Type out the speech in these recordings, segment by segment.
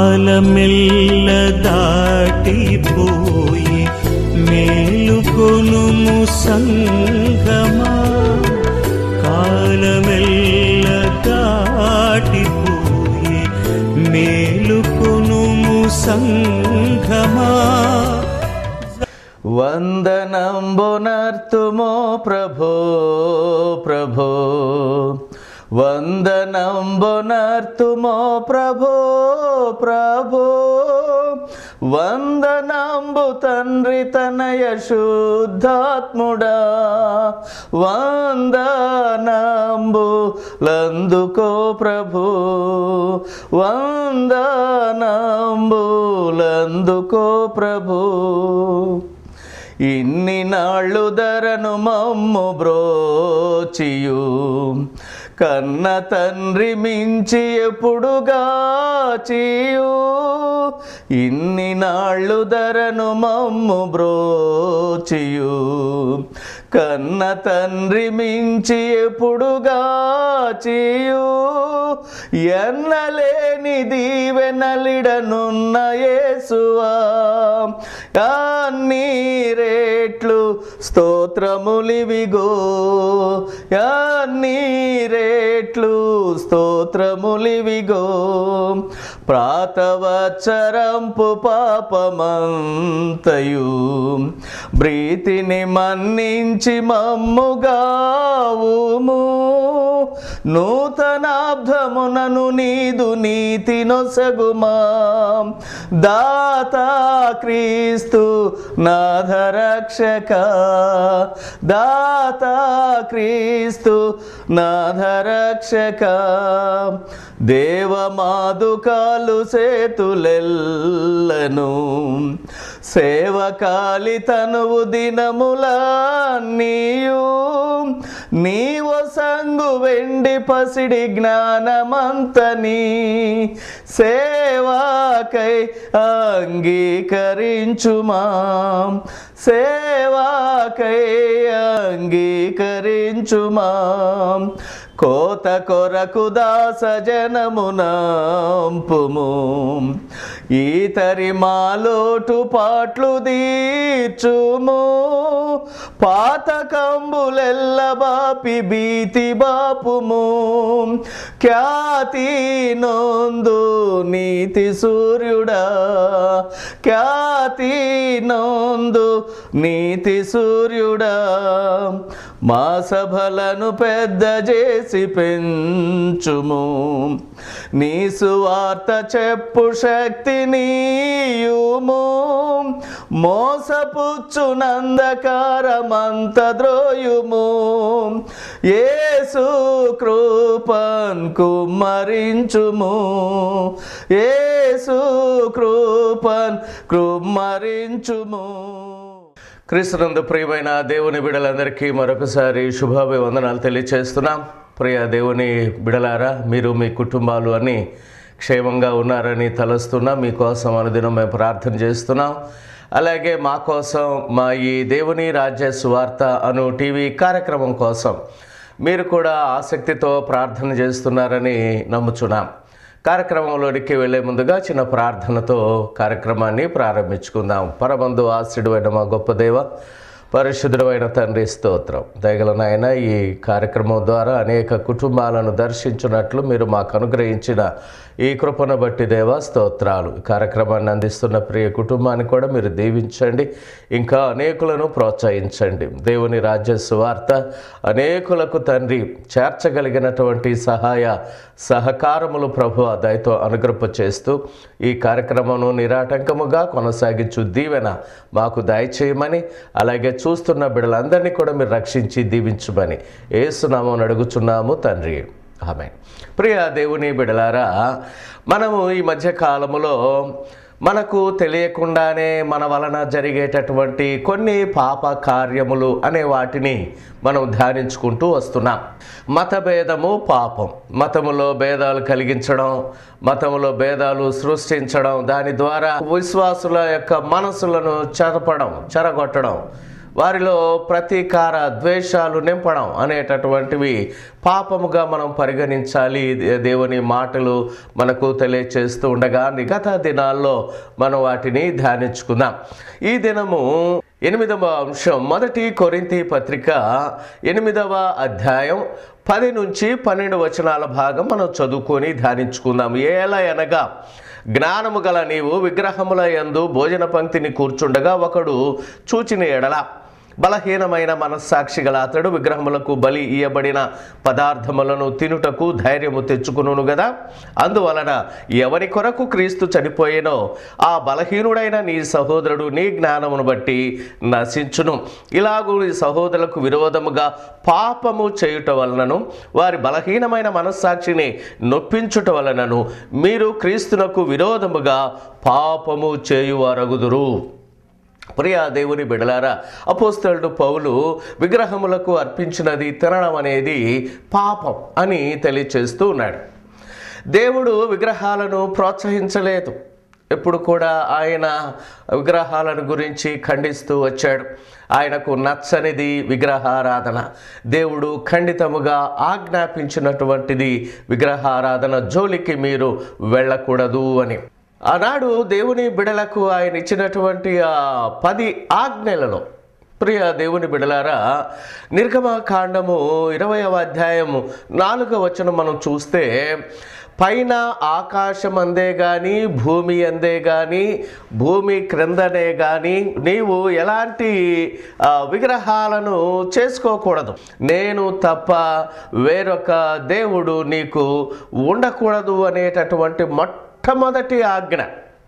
కాలమెల్ల దాటిపోయి మేలుకొనుము సంగమా కాలమెల్ల దాటిపోయి మేలుకొనుము సంగమా వందనంబునర్తుమో ప్రభో ప్రభో వందనంబునర్తుమో ప్రభో ప్రభో వందనంబు తండ్రి తనయ శుద్ధాత్ముడా వందనంబు లందుకో ప్రభు వందనంబు లందుకో ప్రభు ఇన్ని నాళ్ళు ధరను మమ్ము బ్రోచియు కన్న తండ్రి మించి ఎప్పుడుగా చీయు ఇన్ని నాళ్ళు ధరను మమ్ము బ్రోచియు కన్న తండ్రి మించి ఎప్పుడుగా చీయు ఎన్నలేని దీవెనలిడనున్న యేసువా అన్ని రేట్లు స్తోత్రములివిగో అన్ని రేట్లు స్తోత్రములివిగో ప్రాతవచ్చరంపు పాపమంతయు ప్రీతిని మన్నించి మమ్ముగావుము నూతనాబ్ధమునను నీదు నీతి నొసగుమా దాతా క్రీస్తు నాధరక్షక దాతా క్రీస్తు నాధరక్షక దేవమాదుకాలు సేతులెల్లను సేవకాలి తనువు దినముల నీయు నీవ సంగు వెండి పసిడి జ్ఞానమంతని సేవాకై అంగీకరించుమా సేవాకై అంగీకరించుమా కోత కొరకు దాస జనమునంపుము ఈతరి మాలోటు పాట్లు తీర్చుము పాత కంబులెల్ల బాపి భీతి బాపుము ఖ్యాతి నొందు నీతి సూర్యుడా ఖ్యాతి నొందు నీతి సూర్యుడా మా సభలను పెద్ద చేసి పెంచుము నీ సువార్త చెప్పు శక్తి నీయుము మోసపుచ్చునందకారమంత ద్రోయుము ఏసు కృపన్ కుమ్మరించుము ఏసు కృపన్ కుమ్మరించుము క్రీస్తునందు ప్రియమైన దేవుని బిడలందరికీ మరొకసారి శుభాభివందనాలు తెలియచేస్తున్నాం ప్రియ దేవుని బిడలారా మీరు మీ కుటుంబాలు అన్నీ క్షేమంగా ఉన్నారని తలస్తున్నా మీకోసం అనుదినం మేము ప్రార్థన చేస్తున్నాం అలాగే మా కోసం మా ఈ దేవుని రాజ్య సువార్త అను టీవీ కార్యక్రమం కోసం మీరు కూడా ఆసక్తితో ప్రార్థన చేస్తున్నారని నమ్ముచున్నాం కార్యక్రమంలోనికి వెళ్లే ముందుగా చిన్న ప్రార్థనతో కార్యక్రమాన్ని ప్రారంభించుకుందాం పరబంధు ఆశ్రుడు అయిన మా గొప్ప దేవ పరిశుద్ధుడైన తండ్రి స్తోత్రం దయగల నాయన ఈ కార్యక్రమం ద్వారా అనేక కుటుంబాలను దర్శించినట్లు మీరు మాకు అనుగ్రహించిన ఈ కృపను బట్టి దేవ స్తోత్రాలు ఈ కార్యక్రమాన్ని అందిస్తున్న ప్రియ కుటుంబాన్ని కూడా మీరు దీవించండి ఇంకా అనేకులను ప్రోత్సహించండి దేవుని రాజ్య సువార్త అనేకులకు తండ్రి చేర్చగలిగినటువంటి సహాయ సహకారములు ప్రభు దయతో అనుగ్రహ చేస్తూ ఈ కార్యక్రమం నిరాటంకముగా కొనసాగించు దీవెన మాకు దయచేయమని అలాగే చూస్తున్న బిడ్డలందరినీ కూడా మీరు రక్షించి దీవించమని ఏసునామం అడుగుచున్నాము తండ్రి ఆమె ప్రియ దేవుని బిడలారా మనము ఈ మధ్య కాలములో మనకు తెలియకుండానే మన వలన జరిగేటటువంటి కొన్ని పాప కార్యములు అనే వాటిని మనం ధ్యానించుకుంటూ వస్తున్నాం మత భేదము పాపం మతములో భేదాలు కలిగించడం మతములో భేదాలు సృష్టించడం దాని ద్వారా విశ్వాసుల యొక్క మనసులను చెరపడం చెరగొట్టడం వారిలో ప్రతీకార ద్వేషాలు నింపడం అనేటటువంటివి పాపముగా మనం పరిగణించాలి దే- దేవుని మాటలు మనకు తెలియచేస్తూ ఉండగా గత దినాల్లో మనం వాటిని ధ్యానించుకుందాం ఈ దినము ఎనిమిదవ అంశం మొదటి కొరింతి పత్రిక ఎనిమిదవ అధ్యాయం పది నుంచి పన్నెండు వచనాల భాగం మనం చదువుకొని ధ్యానించుకుందాం ఎలా అనగా జ్ఞానము గల నీవు విగ్రహముల యందు భోజన పంక్తిని కూర్చుండగా ఒకడు చూచిన ఎడల బలహీనమైన మనస్సాక్షి గల అతడు విగ్రహములకు బలి ఇయ్యబడిన పదార్థములను తినుటకు ధైర్యము తెచ్చుకును గదా అందువలన ఎవరి కొరకు క్రీస్తు చనిపోయేనో ఆ బలహీనుడైన నీ సహోదరుడు నీ జ్ఞానమును బట్టి నశించును ఇలాగూ నీ సహోదరులకు విరోధముగా పాపము చేయుట వలనను వారి బలహీనమైన మనస్సాక్షిని నొప్పించుట వలనను మీరు క్రీస్తునకు విరోధముగా పాపము చేయువారగుదురు ప్రియా దేవుని బిడలారా అపోస్తలుడు పౌలు విగ్రహములకు అర్పించినది తినడం అనేది పాపం అని తెలియచేస్తూ ఉన్నాడు దేవుడు విగ్రహాలను ప్రోత్సహించలేదు ఎప్పుడు కూడా ఆయన విగ్రహాలను గురించి ఖండిస్తూ వచ్చాడు ఆయనకు నచ్చనిది విగ్రహారాధన దేవుడు ఖండితముగా ఆజ్ఞాపించినటువంటిది విగ్రహారాధన జోలికి మీరు వెళ్ళకూడదు అని ఆనాడు దేవుని బిడలకు ఆయన ఇచ్చినటువంటి ఆ పది ఆజ్ఞలలో ప్రియ దేవుని బిడలారా నిర్గమకాండము ఇరవయవ అధ్యాయము నాలుగవ వచనం మనం చూస్తే పైన ఆకాశం అందే గాని భూమి అందే గాని భూమి క్రిందనే గాని నీవు ఎలాంటి ఆ, విగ్రహాలను చేసుకోకూడదు నేను తప్ప వేరొక దేవుడు నీకు ఉండకూడదు అనేటటువంటి మొట్టమొదటి ఆజ్ఞ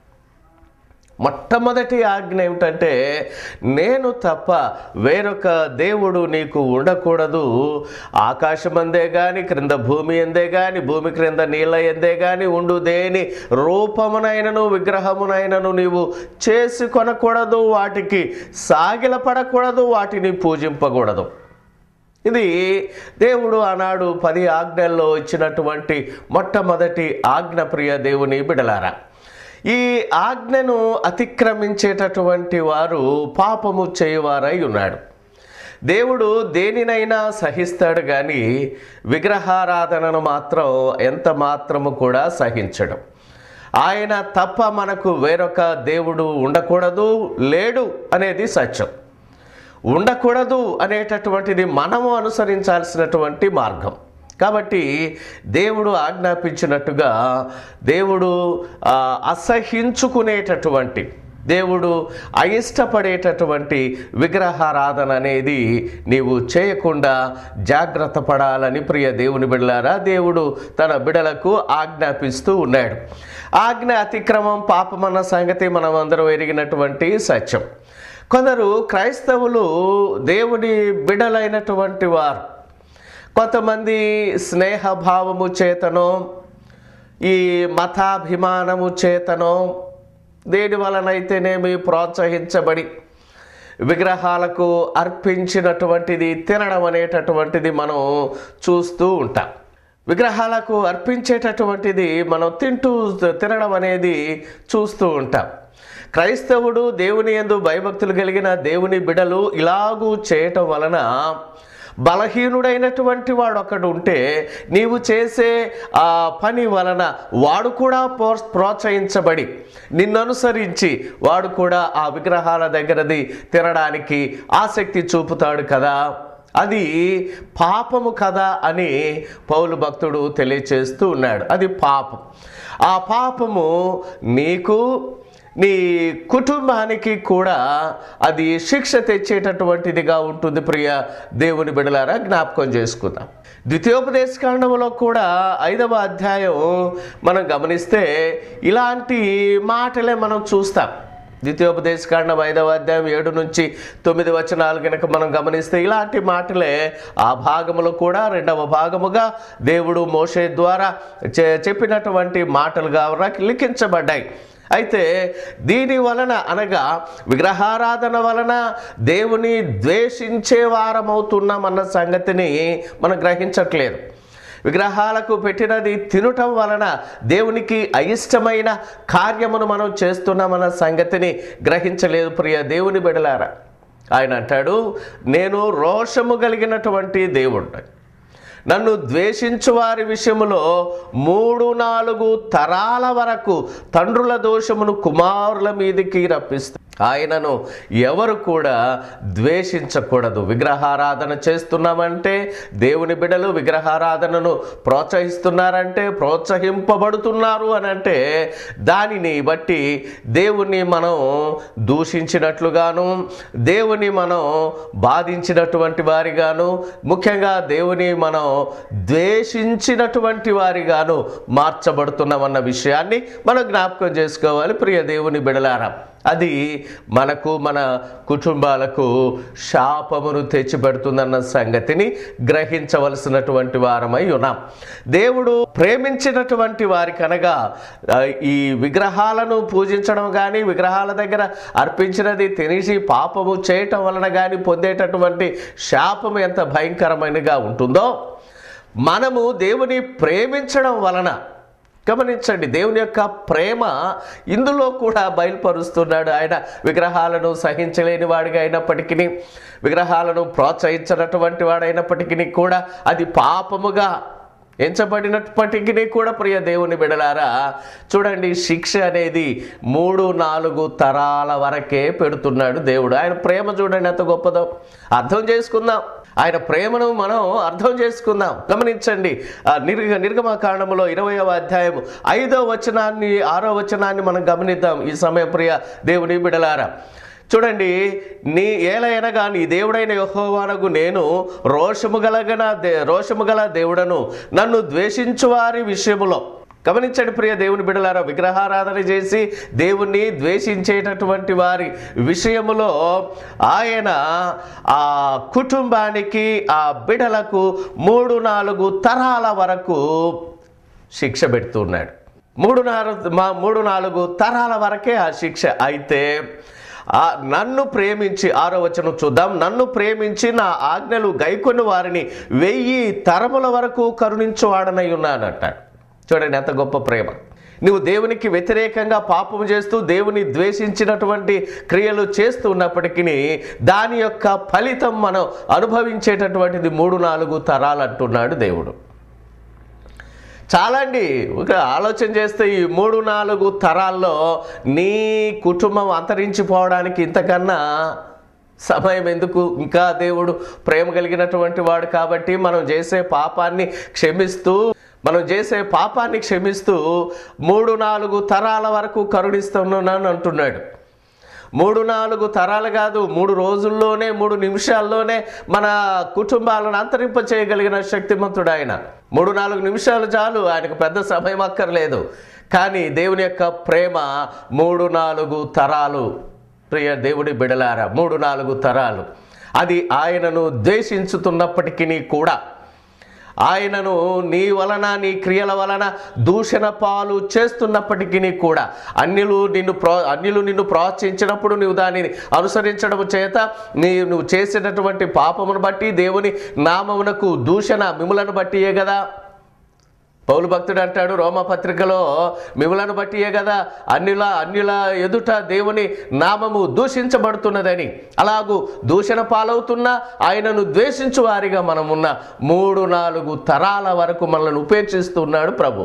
మొట్టమొదటి ఆజ్ఞ ఏమిటంటే నేను తప్ప వేరొక దేవుడు నీకు ఉండకూడదు ఆకాశమందే గాని క్రింద భూమి ఎందే గాని భూమి క్రింద నీళ్ళ ఎందే గాని ఉండు దేని రూపమునైనను విగ్రహమునైనను నీవు చేసి కొనకూడదు వాటికి సాగిలపడకూడదు వాటిని పూజింపకూడదు ఇది దేవుడు ఆనాడు పది ఆజ్ఞల్లో ఇచ్చినటువంటి మొట్టమొదటి ఆజ్ఞ ప్రియ దేవుని బిడలారా ఈ ఆజ్ఞను అతిక్రమించేటటువంటి వారు పాపము చేయవారై ఉన్నాడు దేవుడు దేనినైనా సహిస్తాడు కానీ విగ్రహారాధనను మాత్రం ఎంత మాత్రము కూడా సహించడు ఆయన తప్ప మనకు వేరొక దేవుడు ఉండకూడదు లేడు అనేది సత్యం ఉండకూడదు అనేటటువంటిది మనము అనుసరించాల్సినటువంటి మార్గం కాబట్టి దేవుడు ఆజ్ఞాపించినట్టుగా దేవుడు ఆ, అసహించుకునేటటువంటి దేవుడు అయిష్టపడేటటువంటి విగ్రహారాధన అనేది నీవు చేయకుండా జాగ్రత్త పడాలని ప్రియ దేవుని బిడలారా దేవుడు తన బిడలకు ఆజ్ఞాపిస్తూ ఉన్నాడు ఆజ్ఞ అతిక్రమం పాపమన్న సంగతి మనం అందరం ఎరిగినటువంటి సత్యం కొందరు క్రైస్తవులు దేవుని బిడలైనటువంటి వారు కొంతమంది స్నేహభావము చేతనో ఈ మతాభిమానము చేతనో దేని వలనైతేనేమి ప్రోత్సహించబడి విగ్రహాలకు అర్పించినటువంటిది తినడం అనేటటువంటిది మనం చూస్తూ ఉంటాం విగ్రహాలకు అర్పించేటటువంటిది మనం తింటూ తినడం అనేది చూస్తూ ఉంటాం క్రైస్తవుడు దేవుని యందు భయభక్తులు కలిగిన దేవుని బిడలు ఇలాగూ చేయటం వలన బలహీనుడైనటువంటి వాడు ఒకడు ఉంటే నీవు చేసే ఆ పని వలన వాడు కూడా ప్రోత్స- ప్రోత్సహించబడి నిన్ను అనుసరించి వాడు కూడా ఆ విగ్రహాల దగ్గరది తినడానికి ఆసక్తి చూపుతాడు కదా అది పాపము కదా అని పౌలు భక్తుడు తెలియచేస్తూ ఉన్నాడు అది పాపం ఆ పాపము నీకు నీ కుటుంబానికి కూడా అది శిక్ష తెచ్చేటటువంటిదిగా ఉంటుంది ప్రియ దేవుని బిడలారా జ్ఞాపకం చేసుకుందాం ద్వితీయోపదేశ కాండంలో కూడా ఐదవ అధ్యాయం మనం గమనిస్తే ఇలాంటి మాటలే మనం చూస్తాం ద్వితీయోపదేశ కాండం ఐదవ అధ్యాయం ఏడు నుంచి తొమ్మిది వచనాలు కనుక మనం గమనిస్తే ఇలాంటి మాటలే ఆ భాగములో కూడా రెండవ భాగముగా దేవుడు మోషే ద్వారా చె- చెప్పినటువంటి మాటలుగా రా- లిఖించబడ్డాయి అయితే దీని వలన అనగా విగ్రహారాధన వలన దేవుని ద్వేషించే వారమవుతున్నామన్న సంగతిని మనం గ్రహించట్లేదు విగ్రహాలకు పెట్టినది తినటం వలన దేవునికి అయిష్టమైన కార్యమును మనం చేస్తున్నామన్న సంగతిని గ్రహించలేదు ప్రియ దేవుని బిడలారా ఆయన అంటాడు నేను రోషము కలిగినటువంటి దేవుడు నన్ను ద్వేషించు వారి విషయములో మూడు నాలుగు తరాల వరకు తండ్రుల దోషమును కుమారుల మీదికి రప్పిస్తా ఆయనను ఎవరు కూడా ద్వేషించకూడదు విగ్రహారాధన చేస్తున్నామంటే దేవుని బిడలు విగ్రహారాధనను ప్రోత్సహిస్తున్నారంటే ప్రోత్సహింపబడుతున్నారు అని అంటే దానిని బట్టి దేవుణ్ణి మనం దూషించినట్లుగాను దేవుని మనం బాధించినటువంటి వారిగాను ముఖ్యంగా దేవుని మనం ద్వేషించినటువంటి వారిగాను మార్చబడుతున్నామన్న విషయాన్ని మనం జ్ఞాపకం చేసుకోవాలి ప్రియ దేవుని బిడలారా అది మనకు మన కుటుంబాలకు శాపమును తెచ్చిపెడుతుందన్న సంగతిని గ్రహించవలసినటువంటి వారమై ఉన్నాం దేవుడు ప్రేమించినటువంటి వారికనగా ఆ, ఈ విగ్రహాలను పూజించడం కానీ విగ్రహాల దగ్గర అర్పించినది తినేసి పాపము చేయటం వలన కానీ పొందేటటువంటి శాపము ఎంత భయంకరమైనగా ఉంటుందో మనము దేవుని ప్రేమించడం వలన గమనించండి దేవుని యొక్క ప్రేమ ఇందులో కూడా బయలుపరుస్తున్నాడు ఆయన విగ్రహాలను సహించలేని వాడిగా అయినప్పటికీ విగ్రహాలను ప్రోత్సహించినటువంటి వాడైనప్పటికీ కూడా అది పాపముగా ఎంచబడినప్పటికీ కూడా ప్రియ దేవుని బిడలారా చూడండి శిక్ష అనేది మూడు నాలుగు తరాల వరకే పెడుతున్నాడు దేవుడు ఆయన ప్రేమ చూడండి ఎంత గొప్పదో అర్థం చేసుకుందాం ఆయన ప్రేమను మనం అర్థం చేసుకుందాం గమనించండి ఆ నిర్గ నిర్గమకాండములో ఇరవయవ అధ్యాయం ఐదో వచనాన్ని ఆరో వచనాన్ని మనం గమనిద్దాం ఈ సమయ ప్రియ దేవుని బిడలారా చూడండి నీ ఏలైనగా నీ దేవుడైన యహోవానకు నేను రోషము గలగన దే రోషము గల దేవుడను నన్ను ద్వేషించు వారి విషయములో గమనించండి ప్రియ దేవుని బిడలారా విగ్రహారాధన చేసి దేవుణ్ణి ద్వేషించేటటువంటి వారి విషయములో ఆయన ఆ కుటుంబానికి ఆ బిడలకు మూడు నాలుగు తరాల వరకు శిక్ష పెడుతున్నాడు మూడు నాలుగు మా మూడు నాలుగు తరాల వరకే ఆ శిక్ష అయితే ఆ నన్ను ప్రేమించి ఆరో వచనం చూద్దాం నన్ను ప్రేమించి నా ఆజ్ఞలు గైకొని వారిని వెయ్యి తరముల వరకు కరుణించువాడనై ఉన్నానంటాడు చూడండి ఎంత గొప్ప ప్రేమ నువ్వు దేవునికి వ్యతిరేకంగా పాపం చేస్తూ దేవుని ద్వేషించినటువంటి క్రియలు చేస్తూ ఉన్నప్పటికీ దాని యొక్క ఫలితం మనం అనుభవించేటటువంటిది మూడు నాలుగు తరాలు అంటున్నాడు దేవుడు చాలా అండి ఒక ఆలోచన చేస్తే ఈ మూడు నాలుగు తరాల్లో నీ కుటుంబం అంతరించిపోవడానికి ఇంతకన్నా సమయం ఎందుకు ఇంకా దేవుడు ప్రేమ కలిగినటువంటి వాడు కాబట్టి మనం చేసే పాపాన్ని క్షమిస్తూ మనం చేసే పాపాన్ని క్షమిస్తూ మూడు నాలుగు తరాల వరకు కరుణిస్తున్నాను అంటున్నాడు మూడు నాలుగు తరాలు కాదు మూడు రోజుల్లోనే మూడు నిమిషాల్లోనే మన కుటుంబాలను అంతరింప చేయగలిగిన శక్తిమంతుడు ఆయన మూడు నాలుగు నిమిషాలు చాలు ఆయనకు పెద్ద సమయం అక్కర్లేదు కానీ దేవుని యొక్క ప్రేమ మూడు నాలుగు తరాలు ప్రియ దేవుడి బిడలారా మూడు నాలుగు తరాలు అది ఆయనను ద్వేషించుతున్నప్పటికీ కూడా ఆయనను నీ వలన నీ క్రియల వలన దూషణ పాలు చేస్తున్నప్పటికీ కూడా అన్యులు నిన్ను ప్రో అన్యులు నిన్ను ప్రోత్సహించినప్పుడు నువ్వు దానిని అనుసరించడం చేత నీ నువ్వు చేసేటటువంటి పాపమును బట్టి దేవుని నామమునకు దూషణ మిములను బట్టియే కదా పౌలు భక్తుడు అంటాడు రోమపత్రికలో మిములను బట్టియే కదా అన్యుల అన్యుల ఎదుట దేవుని నామము దూషించబడుతున్నదని అలాగూ దూషణ పాలవుతున్న ఆయనను ద్వేషించు వారిగా మనమున్న మూడు నాలుగు తరాల వరకు మనల్ని ఉపేక్షిస్తున్నాడు ప్రభు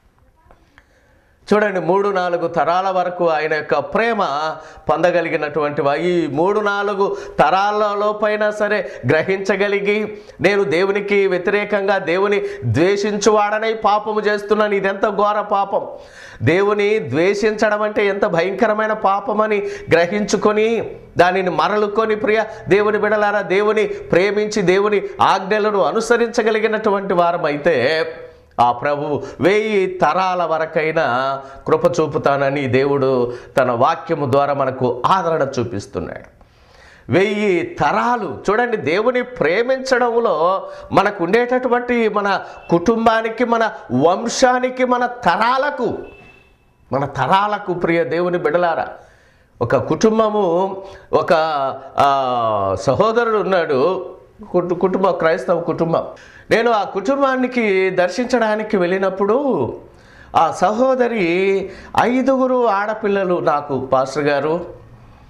చూడండి మూడు నాలుగు తరాల వరకు ఆయన యొక్క ప్రేమ పొందగలిగినటువంటి వా- ఈ మూడు నాలుగు తరాలలో పైన సరే గ్రహించగలిగి నేను దేవునికి వ్యతిరేకంగా దేవుని ద్వేషించువాడనై పాపము చేస్తున్నాను ఇదెంత ఘోర పాపం దేవుని ద్వేషించడం అంటే ఎంత భయంకరమైన పాపమని గ్రహించుకొని దానిని మరలుకొని ప్రియ దేవుని బిడలారా దేవుని ప్రేమించి దేవుని ఆజ్ఞలను అనుసరించగలిగినటువంటి వారమైతే ఆ ప్రభువు వెయ్యి తరాల వరకైనా కృప చూపుతానని దేవుడు తన వాక్యము ద్వారా మనకు ఆదరణ చూపిస్తున్నాడు వెయ్యి తరాలు చూడండి దేవుని ప్రేమించడంలో మనకు ఉండేటటువంటి మన కుటుంబానికి మన వంశానికి మన తరాలకు మన తరాలకు ప్రియ దేవుని బిడలారా ఒక కుటుంబము ఒక ఆ, సహోదరుడు ఉన్నాడు కుటు కుటుంబం క్రైస్తవ కుటుంబం నేను ఆ కుటుంబానికి దర్శించడానికి వెళ్ళినప్పుడు ఆ సహోదరి ఐదుగురు ఆడపిల్లలు నాకు పాస్టర్ గారు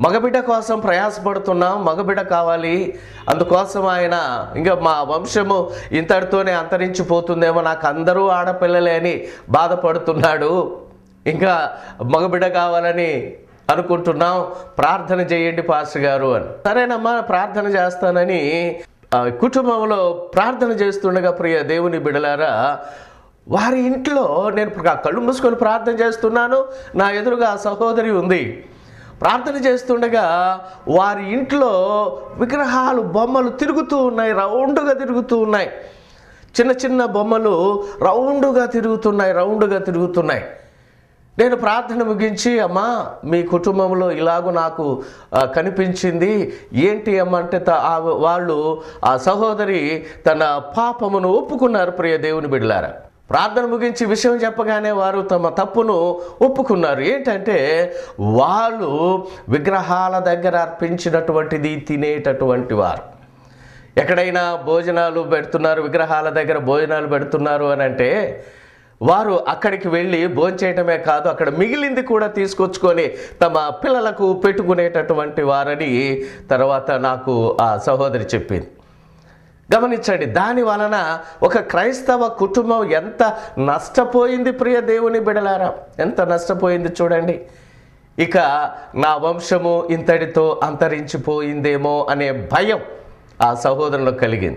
మగబిడ్డ కోసం ప్రయాసపడుతున్నాం మగబిడ్డ కావాలి అందుకోసం ఆయన ఇంకా మా వంశము ఇంతటితోనే అంతరించిపోతుందేమో నాకు అందరూ ఆడపిల్లలే అని బాధపడుతున్నాడు ఇంకా మగబిడ్డ కావాలని అనుకుంటున్నాం ప్రార్థన చేయండి పాస్టర్ గారు అని సరేనమ్మా ప్రార్థన చేస్తానని ఆ, కుటుంబంలో ప్రార్థన చేస్తుండగా ప్రియ దేవుని బిడలారా వారి ఇంట్లో నేను ప్ర- కళ్ళు మూసుకొని ప్రార్థన చేస్తున్నాను నా ఎదురుగా ఆ సహోదరి ఉంది ప్రార్థన చేస్తుండగా వారి ఇంట్లో విగ్రహాలు బొమ్మలు తిరుగుతూ ఉన్నాయి రౌండ్గా తిరుగుతూ ఉన్నాయి చిన్న చిన్న బొమ్మలు రౌండ్గా తిరుగుతున్నాయి రౌండ్గా తిరుగుతున్నాయి నేను ప్రార్థన ముగించి అమ్మా మీ కుటుంబంలో ఇలాగూ నాకు ఆ, కనిపించింది ఏంటి అమ్మ అంటే త- ఆ వాళ్ళు ఆ సహోదరి తన పాపమును ఒప్పుకున్నారు ప్రియ దేవుని బిడ్డలారా ప్రార్థన ముగించి విషయం చెప్పగానే వారు తమ తప్పును ఒప్పుకున్నారు ఏంటంటే వాళ్ళు విగ్రహాల దగ్గర అర్పించినటువంటిది తినేటటువంటి వారు ఎక్కడైనా భోజనాలు పెడుతున్నారు విగ్రహాల దగ్గర భోజనాలు పెడుతున్నారు అని అంటే వారు అక్కడికి వెళ్ళి భోంచేయటమే కాదు అక్కడ మిగిలింది కూడా తీసుకొచ్చుకొని తమ పిల్లలకు పెట్టుకునేటటువంటి వారని తర్వాత నాకు ఆ సహోదరి చెప్పింది గమనించండి దాని వలన ఒక క్రైస్తవ కుటుంబం ఎంత నష్టపోయింది ప్రియ దేవుని బిడలారా ఎంత నష్టపోయింది చూడండి ఇక నా వంశము ఇంతటితో అంతరించిపోయిందేమో అనే భయం ఆ సహోదరులకు కలిగింది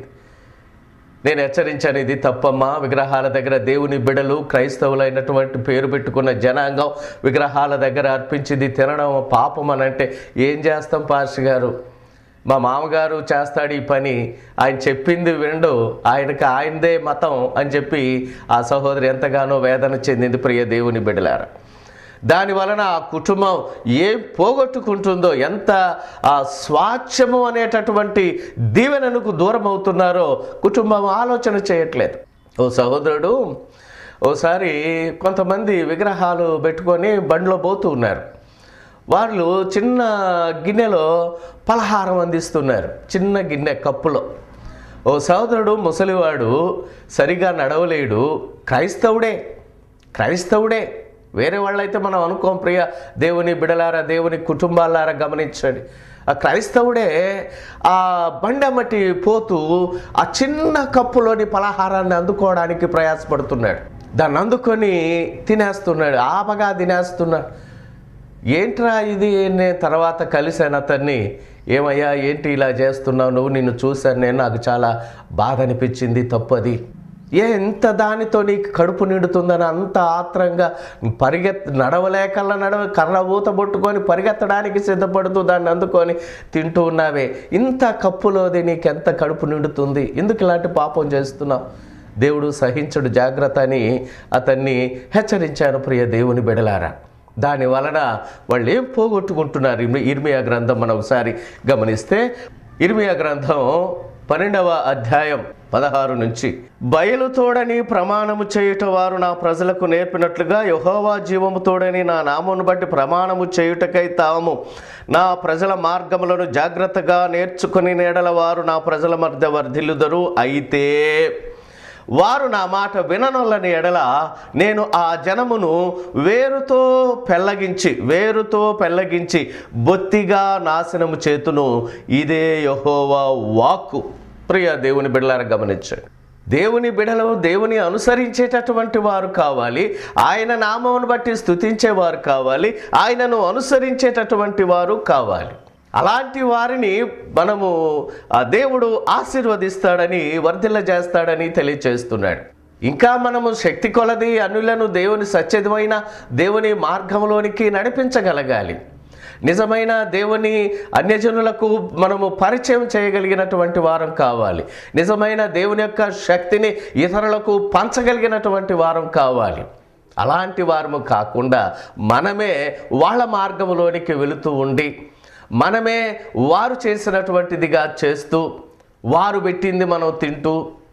నేను హెచ్చరించాను ఇది తప్పమ్మా విగ్రహాల దగ్గర దేవుని బిడలు క్రైస్తవులైనటువంటి పేరు పెట్టుకున్న జనాంగం విగ్రహాల దగ్గర అర్పించింది తినడం పాపం అని అంటే ఏం చేస్తాం పాస్టర్ గారు మా మామగారు చేస్తాడు ఈ పని ఆయన చెప్పింది విండు ఆయనకి ఆయనదే మతం అని చెప్పి ఆ సహోదరి ఎంతగానో వేదన చెందింది ప్రియ దేవుని బిడలారా దాని వలన ఆ కుటుంబం ఏం పోగొట్టుకుంటుందో ఎంత ఆ స్వాచ్ఛము అనేటటువంటి దీవెనకు దూరం అవుతున్నారో కుటుంబం ఆలోచన చేయట్లేదు ఓ సహోదరుడు ఓసారి కొంతమంది విగ్రహాలు పెట్టుకొని బండిలో పోతూ ఉన్నారు వాళ్ళు చిన్న గిన్నెలో పలహారం అందిస్తున్నారు చిన్న గిన్నె కప్పులో ఓ సహోదరుడు ముసలివాడు సరిగా నడవలేడు క్రైస్తవుడే క్రైస్తవుడే వేరే వాళ్ళైతే మనం అనుకోం ప్రియ దేవుని బిడలారా దేవుని కుటుంబాలారా గమనించండి ఆ క్రైస్తవుడే ఆ బండమటి పోతూ ఆ చిన్న కప్పులోని పలహారాన్ని అందుకోవడానికి ప్రయాసపడుతున్నాడు దాన్ని అందుకొని తినేస్తున్నాడు ఆపగా తినేస్తున్నాడు ఏంట్రా ఇది నేను తర్వాత కలిశాను అతన్ని ఏమయ్యా ఏంటి ఇలా చేస్తున్నావు నువ్వు నిన్ను చూశాను నేను నాకు చాలా బాధ అనిపించింది తప్పది ఏ ఎంత దానితో నీకు కడుపు నిండుతుందని అంత ఆత్రంగా పరిగెత్ నడవలేకల్లా నడవ కర్ర ఊత పట్టుకొని పరిగెత్తడానికి సిద్ధపడుతూ దాన్ని అందుకొని తింటూ ఉన్నావే ఇంత కప్పులోది నీకు ఎంత కడుపు నిండుతుంది ఎందుకు ఇలాంటి పాపం చేస్తున్నావు దేవుడు సహించడు జాగ్రత్త అని అతన్ని హెచ్చరించాను ప్రియ దేవుని బిడలారా దాని వలన వాళ్ళు ఏం పోగొట్టుకుంటున్నారు ఇర్మి- ఇర్మియా గ్రంథం మనం ఒకసారి గమనిస్తే ఇర్మియా గ్రంథం పన్నెండవ అధ్యాయం పదహారు నుంచి బయలుతోడని ప్రమాణము చేయుట వారు నా ప్రజలకు నేర్పినట్లుగా యహోవా జీవము తోడని నా నామమును బట్టి ప్రమాణము చేయుటకై తాము నా ప్రజల మార్గములను జాగ్రత్తగా నేర్చుకుని నేడల వారు నా ప్రజల మధ్య వర్ధిల్లుదరు అయితే వారు నా మాట విననొల్లని ఎడల నేను ఆ జనమును వేరుతో పెళ్ళగించి వేరుతో పెళ్ళగించి బొత్తిగా నాశనము చేతును ఇదే యహోవా వాక్కు ప్రియ దేవుని బిడలారా గమనించండి దేవుని బిడలు దేవుని అనుసరించేటటువంటి వారు కావాలి ఆయన నామమును బట్టి స్తుతించేవారు కావాలి ఆయనను అనుసరించేటటువంటి వారు కావాలి అలాంటి వారిని మనము ఆ దేవుడు ఆశీర్వదిస్తాడని వర్ధిల్ల చేస్తాడని తెలియచేస్తున్నాడు ఇంకా మనము శక్తి కొలది అన్యులను దేవుని సత్యమైన దేవుని మార్గంలోనికి నడిపించగలగాలి నిజమైన దేవుని అన్యజనులకు మనము పరిచయం చేయగలిగినటువంటి వారం కావాలి నిజమైన దేవుని యొక్క శక్తిని ఇతరులకు పంచగలిగినటువంటి వారం కావాలి అలాంటి వారము కాకుండా మనమే వాళ్ళ మార్గంలోనికి వెళుతూ ఉండి మనమే వారు చేసినటువంటిదిగా చేస్తూ వారు పెట్టింది మనం తింటూ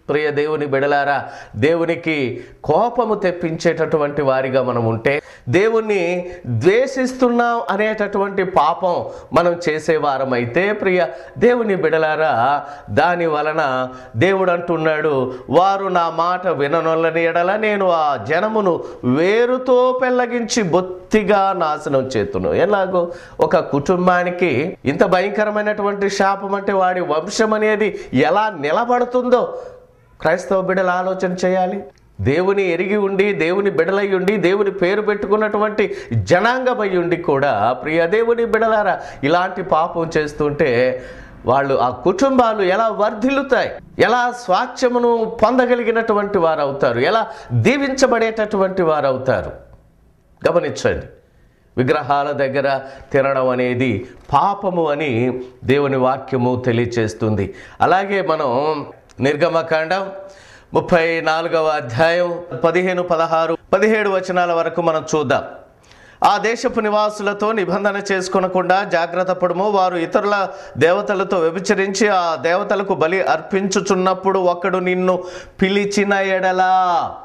ప్రియ దేవుని బిడలారా దేవునికి కోపము తెప్పించేటటువంటి వారిగా మనం ఉంటే దేవుణ్ణి ద్వేషిస్తున్నాం అనేటటువంటి పాపం మనం చేసేవారమైతే ప్రియ దేవుని బిడలారా దాని వలన దేవుడు అంటున్నాడు వారు నా మాట విననొల్లని ఎడల నేను ఆ జనమును వేరుతో పెళ్ళగించి బొత్తిగా నాశనం చేతును ఎలాగో ఒక కుటుంబానికి ఇంత భయంకరమైనటువంటి శాపం అంటే వాడి వంశం అనేది ఎలా నిలబడుతుందో క్రైస్తవ బిడ్డలు ఆలోచన చేయాలి దేవుని ఎరిగి ఉండి దేవుని బిడలై ఉండి దేవుని పేరు పెట్టుకున్నటువంటి జనాంగమై ఉండి కూడా ప్రియ దేవుని బిడలారా ఇలాంటి పాపం చేస్తుంటే వాళ్ళు ఆ కుటుంబాలు ఎలా వర్ధిల్లుతాయి ఎలా స్వాచ్ఛమును పొందగలిగినటువంటి వారు అవుతారు ఎలా దీవించబడేటటువంటి వారు అవుతారు గమనించండి విగ్రహాల దగ్గర తినడం అనేది పాపము అని దేవుని వాక్యము తెలియచేస్తుంది అలాగే మనం నిర్గమకాండం ముప్పై నాలుగవ అధ్యాయం పదిహేను పదహారు పదిహేడు వచనాల వరకు మనం చూద్దాం ఆ దేశపు నివాసులతో నిబంధన చేసుకొనకుండా జాగ్రత్త పడము వారు ఇతరుల దేవతలతో వ్యభిచరించి ఆ దేవతలకు బలి అర్పించుచున్నప్పుడు ఒకడు నిన్ను పిలిచిన ఎడలా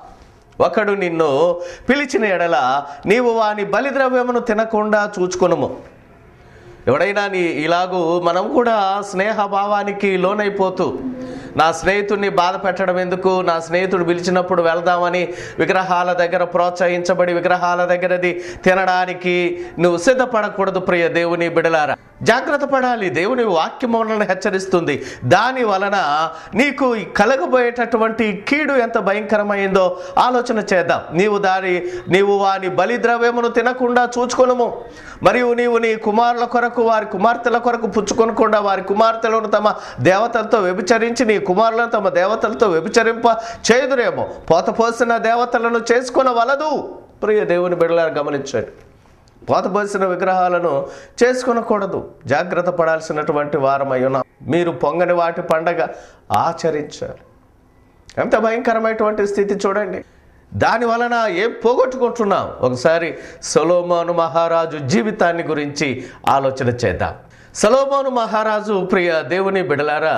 ఒకడు నిన్ను పిలిచిన ఎడల నీవు వాని బలిద్రవ్యమును తినకుండా చూచుకొనుము ఎవడైనా నీ ఇలాగూ మనం కూడా స్నేహభావానికి లోనైపోతూ నా స్నేహితుడిని బాధ పెట్టడం ఎందుకు నా స్నేహితుడు పిలిచినప్పుడు వెళ్దామని విగ్రహాల దగ్గర ప్రోత్సహించబడి విగ్రహాల దగ్గరది తినడానికి నువ్వు సిద్ధపడకూడదు ప్రియ దేవుని బిడలారా జాగ్రత్త పడాలి దేవుని వాక్యం మనల్ని హెచ్చరిస్తుంది దాని వలన నీకు ఈ కలగబోయేటటువంటి కీడు ఎంత భయంకరమైందో ఆలోచన చేద్దాం నీవు దాని నీవు వాని బలిద్రవ్యమును తినకుండా చూచుకొనుము మరియు నీవు నీ కుమారుల కొరకు వారి కుమార్తెల కొరకు పుచ్చుకొనకుండా వారి కుమార్తెలను తమ దేవతలతో వ్యభిచరించి నీ కుమారులను తమ దేవతలతో వ్యభిచరింప చేదురేమో పోతపోసిన దేవతలను చేసుకొన వలదు ప్రియ దేవుని బిడ్డలారా గమనించండి పోతపోసిన విగ్రహాలను చేసుకొనకూడదు జాగ్రత్త పడాల్సినటువంటి వారమై ఉన్నాం మీరు పొంగని వాటి పండగ ఆచరించాలి ఎంత భయంకరమైనటువంటి స్థితి చూడండి దాని వలన ఏం పోగొట్టుకుంటున్నాం ఒకసారి సొలోమోను మహారాజు జీవితాన్ని గురించి ఆలోచన చేద్దాం సొలోమోను మహారాజు ప్రియ దేవుని బిడలారా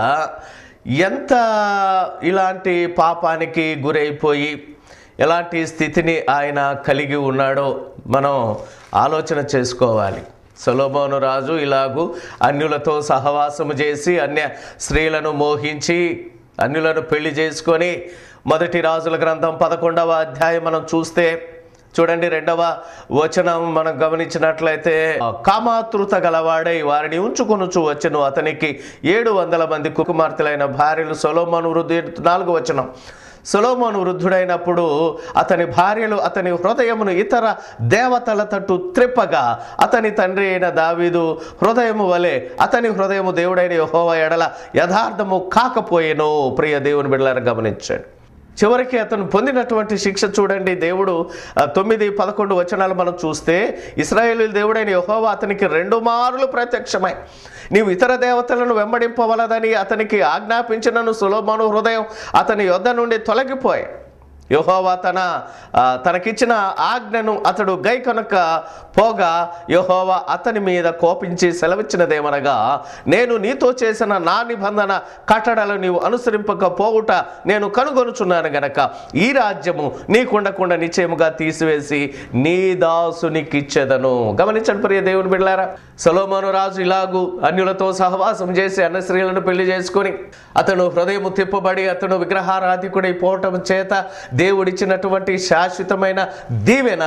ఎంత ఇలాంటి పాపానికి గురైపోయి ఎలాంటి స్థితిని ఆయన కలిగి ఉన్నాడో మనం ఆలోచన చేసుకోవాలి సొలోమోను రాజు ఇలాగూ అన్యులతో సహవాసము చేసి అన్య స్త్రీలను మోహించి అన్యులను పెళ్లి చేసుకొని మొదటి రాజుల గ్రంథం పదకొండవ అధ్యాయం మనం చూస్తే చూడండి రెండవ వచనం మనం గమనించినట్లయితే కామాతృత గలవాడై వారిని ఉంచుకొనుచు వచ్చెను అతనికి ఏడు వందల మంది కుమార్తెలైన భార్యలు సొలోమోను వృద్ధి నాలుగు వచనం సొలోమోను వృద్ధుడైనప్పుడు అతని భార్యలు అతని హృదయమును ఇతర దేవతల తట్టు త్రిప్పగా అతని తండ్రి అయిన దావీదు హృదయము వలె అతని హృదయము దేవుడైన యెహోవా ఎడల యథార్థము కాకపోయేనో ప్రియ దేవుని బిడ్డలారా గమనించండి చివరికి అతను పొందినటువంటి శిక్ష చూడండి దేవుడు ఆ, తొమ్మిది పదకొండు వచనాలు మనం చూస్తే ఇస్రాయేలు దేవుడైన యెహోవా అతనికి రెండు మారులు ప్రత్యక్షమై నీవు ఇతర దేవతలను వెంబడింపవలదని అతనికి ఆజ్ఞాపించినను సులోమను హృదయం అతని యొద్ద నుండి తొలగిపోయాయి యెహోవా తన ఆ, తనకిచ్చిన ఆజ్ఞను అతడు గై కనుక పోగా యెహోవా అతని మీద కోపించి సెలవిచ్చినదేమనగా నేను నీతో చేసిన నా నిబంధన కట్టడలు నీవు అనుసరింపక పోవుట నేను కనుగొనుచున్నాను గనక ఈ రాజ్యము నీకుండకుండా నిశ్చయముగా తీసివేసి నీ దాసునికిచ్చెదను గమనించండి ప్రియ దేవుని బిడ్డలారా సొలోమోను రాజు ఇలాగు అన్యులతో సహవాసం చేసి అన్న స్త్రీలను పెళ్లి చేసుకొని అతను హృదయము తిప్పబడి అతను విగ్రహారాధికుడై పోవటం చేత దేవుడిచ్చినటువంటి శాశ్వతమైన దీవెన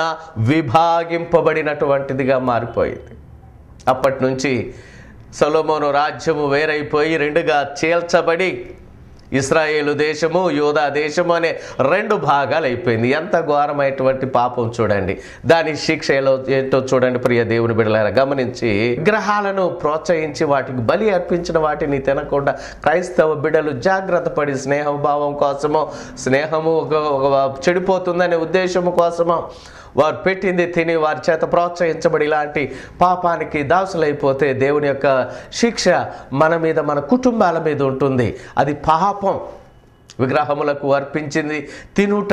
విభాగింపబడినటువంటిదిగా మారిపోయింది అప్పటి నుంచి సొలోమోను రాజ్యము వేరైపోయి రెండుగా చీల్చబడి ఇస్రాయేలు దేశము యోధా దేశము అనే రెండు భాగాలు అయిపోయింది ఎంత ఘోరమైనటువంటి పాపం చూడండి దాని శిక్ష ఎలా ఏంటో చూడండి ప్రియ దేవుని బిడ్డలారా గమనించి విగ్రహాలను ప్రోత్సహించి వాటికి బలి అర్పించిన వాటిని తినకుండా క్రైస్తవ బిడ్డలు జాగ్రత్త పడి స్నేహభావం కోసమో స్నేహము ఒక ఒక చెడిపోతుందనే ఉద్దేశము కోసమో వారు పెట్టింది తిని వారి చేత ప్రోత్సహించబడి ఇలాంటి పాపానికి దాసులైపోతే దేవుని యొక్క శిక్ష మన మీద మన కుటుంబాల మీద ఉంటుంది అది పాపం విగ్రహములకు అర్పించింది తినుట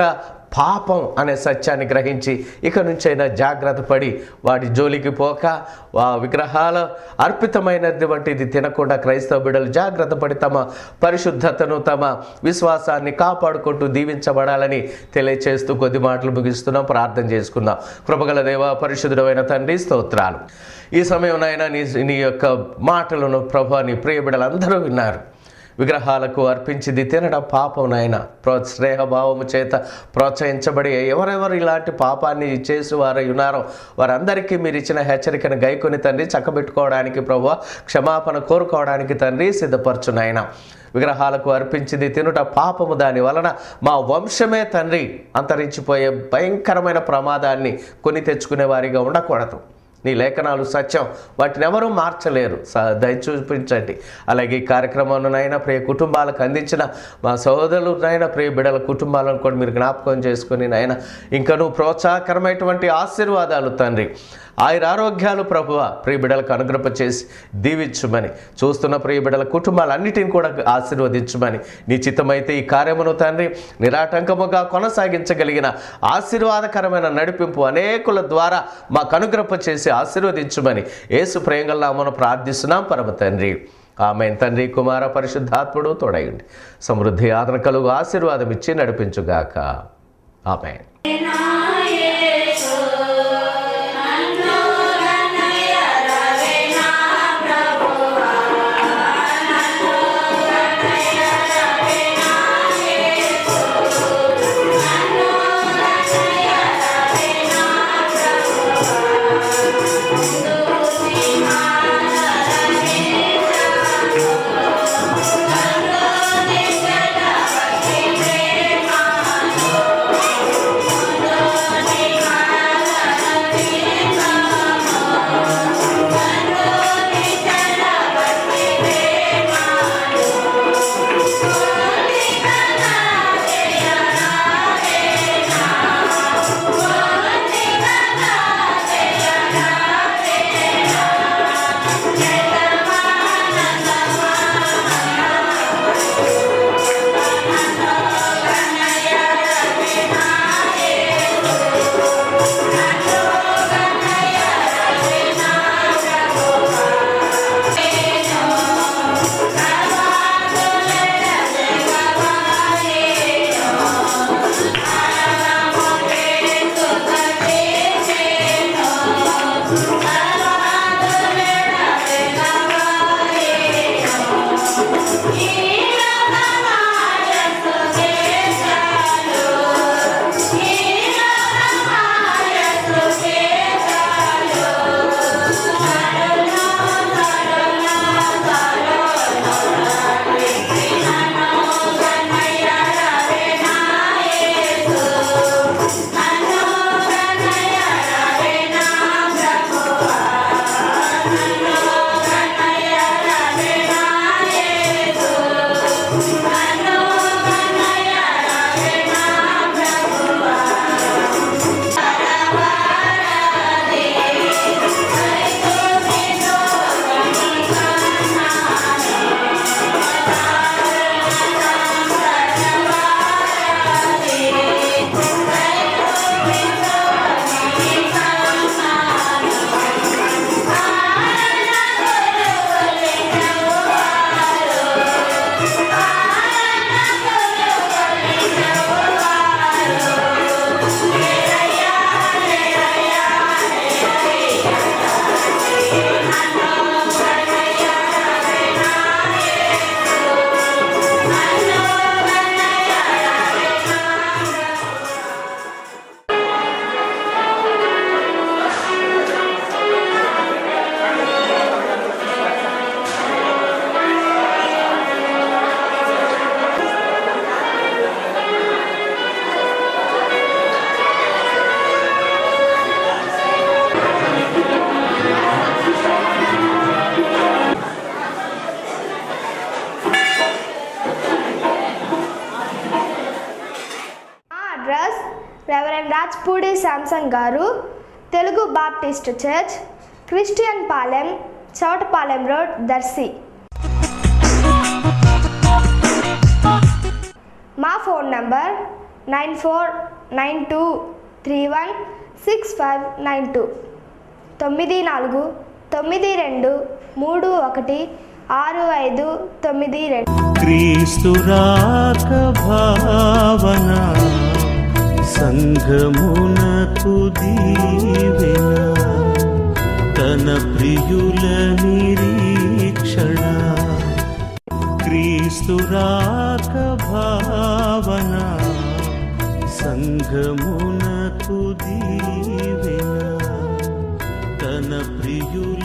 పాపం అనే సత్యాన్ని గ్రహించి ఇక నుంచైనా జాగ్రత్త పడి వాటి జోలికి పోక వా విగ్రహాల అర్పితమైనటువంటిది తినకుండా క్రైస్తవ బిడ్డలు జాగ్రత్త పడి తమ పరిశుద్ధతను తమ విశ్వాసాన్ని కాపాడుకుంటూ దీవించబడాలని తెలియచేస్తూ కొద్ది మాటలు ముగిస్తున్నాం ప్రార్థన చేసుకుందాం కృపగల దేవ పరిశుద్ధుడమైన తండ్రి స్తోత్రాలు ఈ సమయం నాయన నీ నీ యొక్క మాటలను ప్రభు నీ ప్రియ బిడ్డలందరూ విన్నారు విగ్రహాలకు అర్పించింది తినడం పాపం నాయన ప్రో స్నేహభావము చేత ప్రోత్సహించబడి ఎవరెవరు ఇలాంటి పాపాన్ని చేసి వారు ఉన్నారో వారందరికీ మీరు ఇచ్చిన హెచ్చరికను గైకొని తండ్రి చక్కబెట్టుకోవడానికి ప్రభు క్షమాపణ కోరుకోవడానికి తండ్రి సిద్ధపరచు నాయన విగ్రహాలకు అర్పించింది తినుట పాపము దాని వలన మా వంశమే తండ్రి అంతరించిపోయే భయంకరమైన ప్రమాదాన్ని కొని తెచ్చుకునే వారిగా ఉండకూడదు నీ లేఖనాలు సత్యం వాటిని ఎవరూ మార్చలేరు స- దయ చూపించండి అలాగే ఈ కార్యక్రమాన్ని నైనా ప్రియ కుటుంబాలకు అందించిన మా సహోదరులు నైనా ప్రియ బిడ్డల కుటుంబాలను కూడా మీరు జ్ఞాపకం చేసుకుని నాయన ఇంకా నువ్వు ప్రోత్సాహకరమైనటువంటి ఆశీర్వాదాలు తండ్రి ఆయుర ఆరోగ్యాలు ప్రభువ ప్రియ బిడ్డలకు అనుగ్రహ చేసి దీవించుమని చూస్తున్న ప్రియ బిడ్డల కుటుంబాలన్నిటిని కూడా ఆశీర్వదించుమని నీ చిత్తమైతే ఈ కార్యమును తండ్రి నిరాటంకముగా కొనసాగించగలిగిన ఆశీర్వాదకరమైన నడిపింపు అనేకుల ద్వారా మాకు అనుగ్రహ చేసి ఆశీర్వదించుమని యేసు ప్రేంగల్లా మనం ప్రార్థిస్తున్నాం పరమ తండ్రి ఆమె తండ్రి కుమార పరిశుద్ధాత్ముడు తోడయండి సమృద్ధి ఆదరణ కలుగు ఆశీర్వాదం ఇచ్చి నడిపించుగాక ఆమె మా అడ్రస్ రెవరెండ్ రాజ్పూడి శాంసంగ్ గారు Telugu baptist church Christian Palem Chowtapalem road Darsi మా phone number nine four nine two three one six five nine two తొమ్మిది నాలుగు తొమ్మిది రెండు మూడు ఒకటి ఆరు ఐదు తొమ్మిది రెండు క్రీస్తు రాక భావన సంఘమునకు దీవెన తన ప్రియుల నిరీక్షణ క్రీస్తు రాక భావన సంఘమునకు దీవెన తన ప్రియుల